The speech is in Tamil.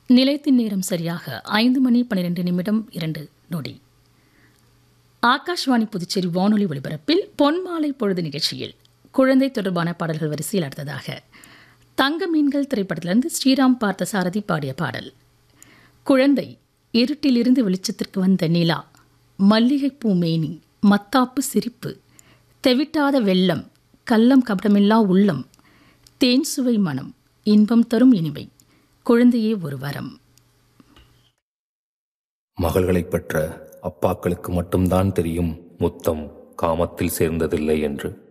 நிலையத்தின் நேரம் சரியாக ஐந்து மணி பன்னிரெண்டு நிமிடம் இரண்டு நொடி ஆகாஷ்வாணி புதுச்சேரி வானொலி ஒலிபரப்பில் பொன்மாலை பொழுது நிகழ்ச்சியில் குழந்தை தொடர்பான பாடல்கள் வரிசையில் அடுத்ததாக தங்க மீன்கள் திரைப்படத்திலிருந்து ஸ்ரீராம் பார்த்த சாரதி பாடிய பாடல் குழந்தை இருட்டிலிருந்து வெளிச்சத்திற்கு வந்த நிலா மல்லிகைப்பூ மேனி மத்தாப்பு சிரிப்பு தெவிட்டாத வெள்ளம் கள்ளம் கபடமில்லா உள்ளம் தேன் சுவை மனம் இன்பம் தரும் இனிமை குழந்தையே ஒரு வரம் மகள்களைப் பெற்ற அப்பாக்களுக்கு மட்டும்தான் தெரியும் முத்தம் காமத்தில் சேர்ந்ததில்லை என்று